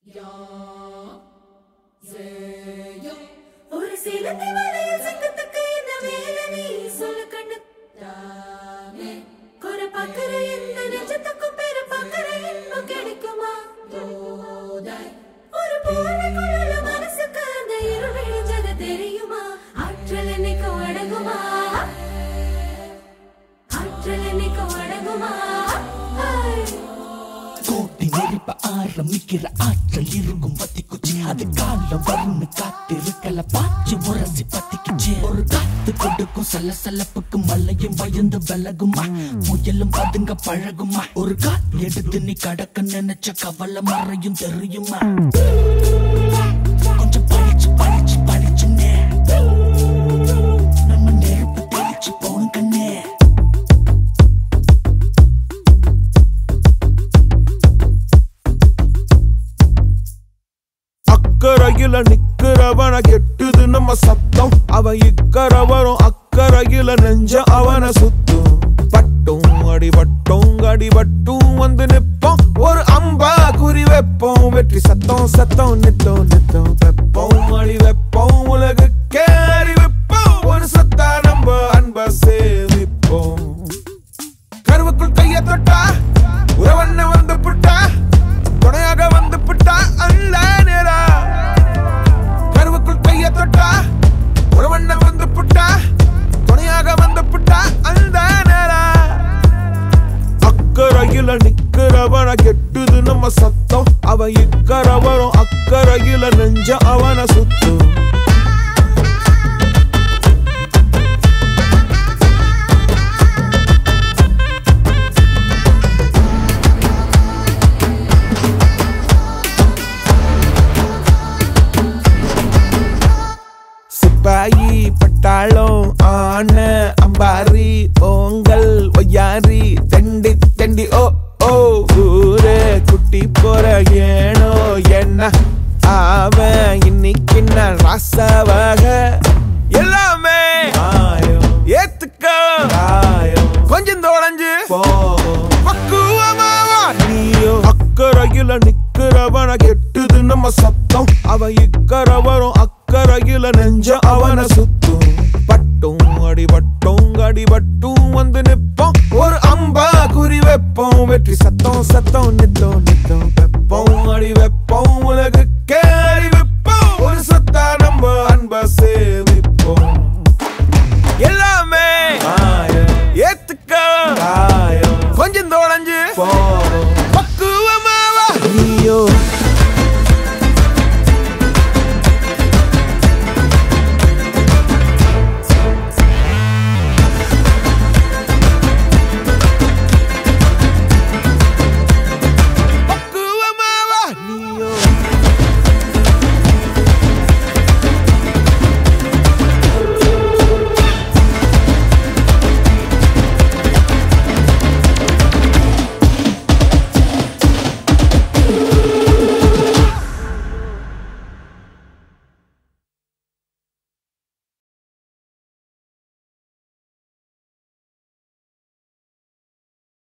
ஒரு சிலந்தி வலையில் சிக்கத்துக்கு என்ன வேலை நீ சொல்லு கண்ணு தானே குறை பார்க்கிற எந்த நெஞ்சத்துக்கும் பெரு பார்க்கிற இன்பம் கிடைக்குமா போதாய் ஒரு பூனைக்குள்ள மனசுக்கு அந்த இருள் விழிஞ்சது தெரியுமா ஆற்றல் என்னைக்கும் அடங்குமா ஆற்றல் என்னைக்கும் அடங்குமா ஐ. கோட்டி நெருப்ப ஆரம்பிக்கிற ஆற்றல் இருக்கும் பத்தி குச்சி அது காலம் வரும்னு காத்திருக்கல பாய்ச்சி முரசி பத்திக்குச்சு ஒரு காத்து கொடுக்கும் சலசலப்புக்கு மலையும் பயந்து விலகுமா புயலும் பதுங்க பழகுமா ஒரு காத்து எடுத்து நீ கடக்க நினைச்ச கவலை மறையும் தெரியுமா கொஞ்சம் பழிச்சு பழிச்சு பழிச்சுன்னே நம்ம நெருப்பு தெளிச்சு போகணும் கண்ணே அக்கறையில நிக்கிறவன கெட்டுது நம்ம சத்தம் அவன் இக்கர வரும் அக்கறையில நெஞ்ச அவன சுத்தும் பட்டும் அடிபட்டும் அடிபட்டும் வந்து நிப்போம் ஒரு அம்பா குறி வைப்போம் வெற்றி சத்தம் சத்தம் நித்தம் நித்தம் வெப்போம் அடி வைப்போம் உலகுக்கே அறிவிப்போம் ஒரு சத்தா நம்ம அன்ப சேமிப்போம் கருவுக்குள் கைய தொட்டா உறவண்ண வந்து புட்டா துணையாக வந்து புட்டா அல்ல நேரா கருவுக்குள் கைய தொட்டா உறவண்ண வந்து புட்டா துணையாக வந்து புட்டா அந்த நேரா அக்கறையில நிக்கிறவன கெட்டுது நம்ம சத்தம் அவன் இக்கரை வரும் அக்கறையில நெஞ்ச அவன சுத்தும் சிப்பாயி பட்டாளம் ஆன அம்பாரி ஓங்கல் ஒய்யாரி தெண்டி தெண்டி ஓ ஓ ஊரே குட்டி போற ஏனோ என்ன அவன் இன்னைக்கு நான் ராசாவாக எல்லாமே ஏத்துக்க கொஞ்சம் தொடஞ்சு பக்குவமாவா நீயோ அக்கறையில நிக்கிறவன கெட்டுது நம்ம சத்தம் அவன் இக்கரை வரும் அக்கறையில நெஞ்ச அவன சுத்தும் பட்டும் அடிபட்டும் அடிபட்டும் வந்து நிப்போம் ஒரு அம்பா குறி வைப்போம் வெற்றி சத்தம் சத்தம் நித்தம் நித்தம் வெப்போம் அடி வைப்போம்